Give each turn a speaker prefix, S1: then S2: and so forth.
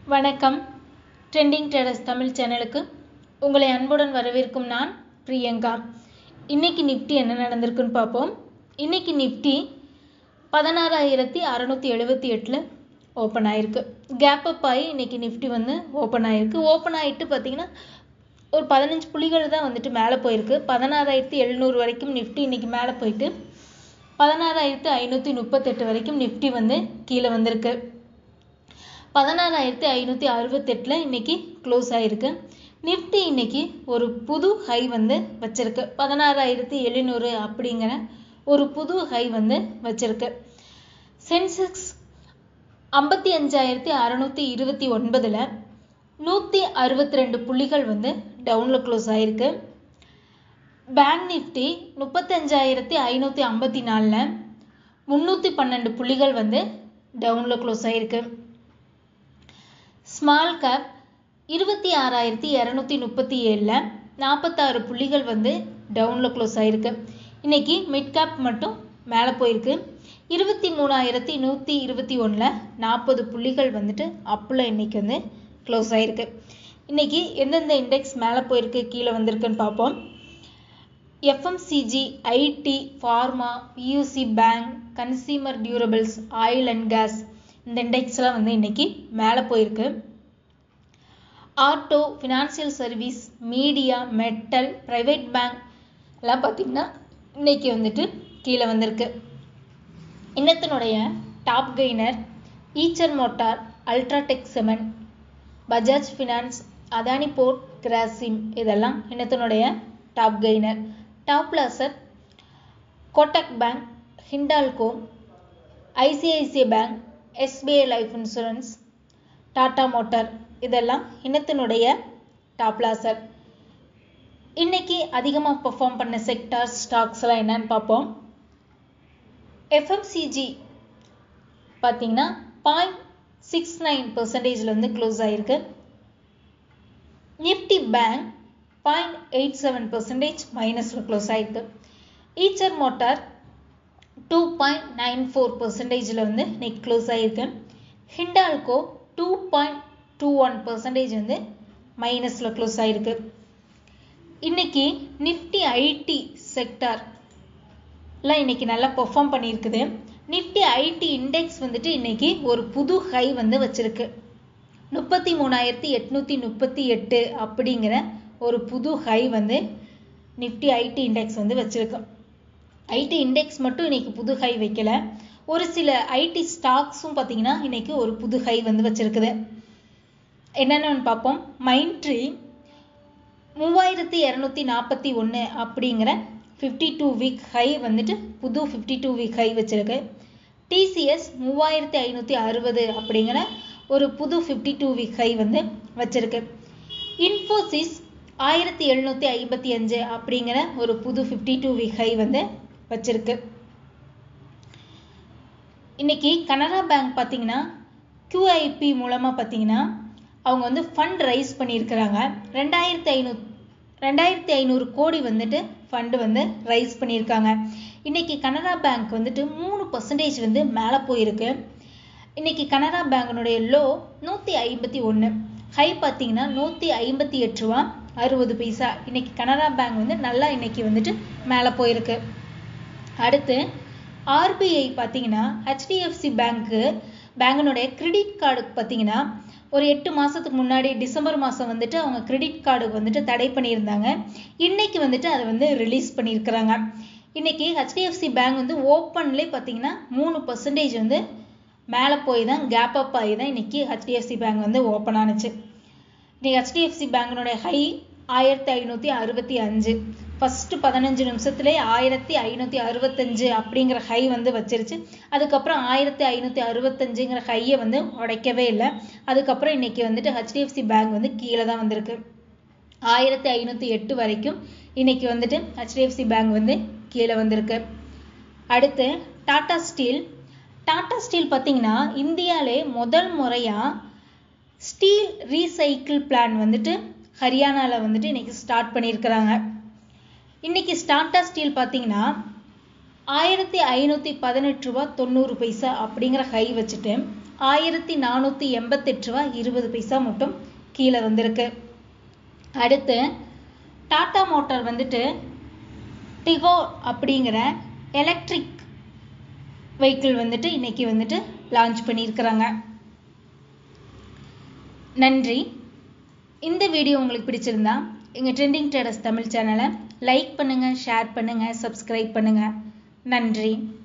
S1: வணக்கம் trending traders Tamil சேனலுக்கு உங்களை அன்புடன் வரவேற்கும் நான் பிரியங்கா இன்னைக்கு நிஃப்டி என்ன நடந்திருக்குன்னு பார்ப்போம் இன்னைக்கு நிஃப்டி பதினாறாயிரத்தி அறநூற்றி எழுபத்தி எட்டில் ஓப்பன் ஆயிருக்கு கேப் அப் ஆகி இன்னைக்கு நிஃப்டி வந்து ஓப்பன் ஆயிருக்கு ஓப்பன் ஆகிட்டு பார்த்தீங்கன்னா ஒரு பதினஞ்சு புள்ளிகள் தான் வந்துட்டு மேலே போயிருக்கு பதினாறாயிரத்தி எழுநூறு வரைக்கும் நிஃப்டி இன்னைக்கு மேலே போயிட்டு பதினாறாயிரத்தி ஐநூற்றி முப்பத்தெட்டு வரைக்கும் நிஃப்டி வந்து கீழே வந்திருக்கு பதினாறாயிரத்தி ஐநூற்றி அறுபத்தெட்டில் இன்னைக்கு க்ளோஸ் ஆகிருக்கு நிஃப்டி இன்னைக்கு ஒரு புது ஹை வந்து வச்சிருக்கு பதினாறாயிரத்தி எழுநூறு அப்படிங்கிற ஒரு புது ஹை வந்து வச்சிருக்கு சென்செக்ஸ் ஐம்பத்தி அஞ்சாயிரத்தி அறநூற்றி இருபத்தி ஒன்பதில் நூற்றி அறுபத்தி ரெண்டு புள்ளிகள் வந்து டவுனில் க்ளோஸ் ஆகிருக்கு பேங்க் நிஃப்டி முப்பத்தஞ்சாயிரத்தி ஐநூற்றி ஐம்பத்தி நாலில் முந்நூற்றி பன்னெண்டு புள்ளிகள் வந்து டவுனில் க்ளோஸ் ஆகிருக்கு ஸ்மால் கேப் இருபத்தி ஆறாயிரத்தி இரநூத்தி முப்பத்தி ஏழில் நாற்பத்தாறு புள்ளிகள் வந்து டவுனில் க்ளோஸ் ஆகிருக்கு இன்னைக்கு மிட் கேப் மட்டும் மேலே போயிருக்கு இருபத்தி மூணாயிரத்தி நூற்றி இருபத்தி ஒன்றில் நாற்பது புள்ளிகள் வந்துட்டு அப்பில் இன்னைக்கு வந்து க்ளோஸ் ஆகிருக்கு இன்னைக்கு எந்தெந்த இண்டெக்ஸ் மேலே போயிருக்கு கீழே வந்திருக்குன்னு பார்ப்போம் FMCG IT pharma PSU bank consumer durables oil and gas இந்த இண்டெக்ஸ்லாம் வந்து இன்னைக்கு மேலே போயிருக்கு auto financial service media metal private bank எல்லாம் பார்த்திங்கன்னா இன்னைக்கு வந்துட்டு கீழே வந்திருக்கு இன்னத்தினுடைய top gainer Eicher motor UltraTech cement Bajaj finance Adani port Grasim இதெல்லாம் இன்னத்தினுடைய top gainer top loser Kotak bank Hindalco ICICI bank SBI life insurance Tata motor இதெல்லாம் இனத்தினுடைய டாப் லாசர் இன்னைக்கு அதிகமாக பெர்ஃபார்ம் பண்ண செக்டார்ஸ் ஸ்டாக்ஸ்லாம் என்னன்னு பார்ப்போம் எஃப்எம்சிஜி பார்த்தீங்கன்னா பாயிண்ட் சிக்ஸ் நைன் பர்சன்டேஜில் வந்து க்ளோஸ் ஆகிருக்கு Nifty bank point eight seven percentage மைனஸில் க்ளோஸ் ஆகிருக்கு Eicher motor two point nine four பர்சன்டேஜில் வந்து இன்னைக்கு க்ளோஸ் ஆகிருக்கு Hindalco two point two one percentage வந்து மைனஸில் க்ளோஸ் ஆகிருக்கு இன்னைக்கு நிஃப்டி ஐடி செக்டார்லாம் இன்னைக்கு நல்லா பெர்ஃபார்ம் பண்ணியிருக்குது நிஃப்டி ஐடி இண்டெக்ஸ் வந்துட்டு இன்னைக்கு ஒரு புது ஹை வந்து வச்சிருக்கு முப்பத்தி மூணாயிரத்தி எட்நூற்றி முப்பத்தி எட்டு அப்படிங்கிற ஒரு புது ஹை வந்து நிஃப்டி ஐடி இண்டெக்ஸ் வந்து வச்சிருக்கு ஐடி இண்டெக்ஸ் மட்டும் இன்னைக்கு புது ஹை வைக்கல ஒரு சில ஐடி ஸ்டாக்ஸும் பார்த்தீங்கன்னா இன்னைக்கு ஒரு புது ஹை வந்து வச்சிருக்குது என்னென்னு பார்ப்போம் மைண்ட்ரி மூவாயிரத்தி இரநூத்தி நாற்பத்தி ஒன்று அப்படிங்கிற ஃபிஃப்டி டூ வீக் ஹை வந்துட்டு புது ஃபிஃப்டி டூ வீக் ஹை வச்சிருக்கு டிசிஎஸ் மூவாயிரத்தி ஐநூற்றி அறுபது அப்படிங்கிற ஒரு புது ஃபிஃப்டி டூ வீக் ஹை வந்து வச்சிருக்கு இன்ஃபோசிஸ் ஆயிரத்தி எழுநூற்றி ஐம்பத்தி அஞ்சு அப்படிங்கிற ஒரு புது ஃபிஃப்டி டூ வீக் ஹை வந்து வச்சிருக்கு இன்னைக்கு கனரா பேங்க் பார்த்தீங்கன்னா கியூஐபி மூலமாக பார்த்தீங்கன்னா அவங்க வந்து ஃபண்ட் ரைஸ் பண்ணியிருக்கிறாங்க ரெண்டாயிரத்தி ஐநூறு ரெண்டாயிரத்தி ஐநூறு கோடி வந்துட்டு ஃபண்டு வந்து ரைஸ் பண்ணியிருக்காங்க இன்னைக்கு கனரா பேங்க் வந்துட்டு மூணு பர்சன்டேஜ் வந்து மேலே போயிருக்கு இன்னைக்கு கனரா பேங்கினுடைய லோ நூற்றி ஐம்பத்தி ஒன்று ஹை பார்த்தீங்கன்னா நூற்றி ஐம்பத்தி எட்டு ரூபா அறுபது பைசா இன்னைக்கு கனரா பேங்க் வந்து நல்லா இன்னைக்கு வந்துட்டு மேலே போயிருக்கு அடுத்து ஆர்பிஐ பார்த்தீங்கன்னா ஹெச்டிஎஃப்சி பேங்க்கு பேங்கினுடைய கிரெடிட் கார்டுக்கு பார்த்தீங்கன்னா ஒரு எட்டு மாதத்துக்கு முன்னாடி டிசம்பர் மாதம் வந்துட்டு அவங்க கிரெடிட் கார்டுக்கு வந்துட்டு தடை பண்ணியிருந்தாங்க இன்னைக்கு வந்துட்டு அதை வந்து ரிலீஸ் பண்ணியிருக்கிறாங்க இன்னைக்கு ஹெச்டிஎஃப்சி பேங்க் வந்து ஓப்பன்லேயே பார்த்தீங்கன்னா மூணு பர்சன்டேஜ் வந்து மேலே போய் தான் கேப் அப் ஆகி தான் இன்னைக்கு ஹெச்டிஎஃப்சி பேங்க் வந்து ஓப்பன் ஆனுச்சு இன்னைக்கு ஹெச்டிஎஃப்சி பேங்கினுடைய ஹை ஆயிரத்தி ஐநூற்றி அறுபத்தி அஞ்சு ஃபஸ்ட்டு பதினஞ்சு நிமிஷத்துலேயே ஆயிரத்தி ஐநூற்றி அறுபத்தஞ்சு அப்படிங்கிற ஹை வந்து வச்சிருச்சு அதுக்கப்புறம் ஆயிரத்தி ஐநூற்றி அறுபத்தஞ்சுங்கிற ஹையை வந்து உடைக்கவே இல்லை அதுக்கப்புறம் இன்னைக்கு வந்துட்டு ஹெச்டிஎஃப்சி பேங்க் வந்து கீழே தான் வந்திருக்கு ஆயிரத்தி ஐநூற்றி எட்டு வரைக்கும் இன்னைக்கு வந்துட்டு ஹெச்டிஎஃப்சி பேங்க் வந்து கீழே வந்திருக்கு அடுத்து டாடா ஸ்டீல் டாடா ஸ்டீல் பார்த்தீங்கன்னா இந்தியாவிலே முதல் முறையாக ஸ்டீல் ரீசைக்கிள் பிளான் வந்துட்டு ஹரியானாவில் வந்துட்டு இன்னைக்கு ஸ்டார்ட் பண்ணியிருக்கிறாங்க இன்னைக்கு டாடா ஸ்டீல் பார்த்தீங்கன்னா ஆயிரத்தி ஐநூற்றி பதினெட்டு ரூபா தொண்ணூறு பைசா அப்படிங்கிற ஹை வச்சுட்டு ஆயிரத்தி நானூற்றி எண்பத்தெட்டு ரூபா இருபது பைசா மட்டும் கீழே வந்திருக்கு அடுத்து டாடா மோட்டார் வந்துட்டு டிகோ அப்படிங்கிற எலக்ட்ரிக் வெஹிக்கிள் வந்துட்டு இன்னைக்கு வந்துட்டு லான்ச் பண்ணியிருக்கிறாங்க நன்றி இந்த வீடியோ உங்களுக்கு பிடிச்சிருந்தா எங்கள் ட்ரெண்டிங் ட்ரேடர்ஸ் தமிழ் சேனலை லைக் பண்ணுங்கள் ஷேர் பண்ணுங்கள் சப்ஸ்கிரைப் பண்ணுங்கள் நன்றி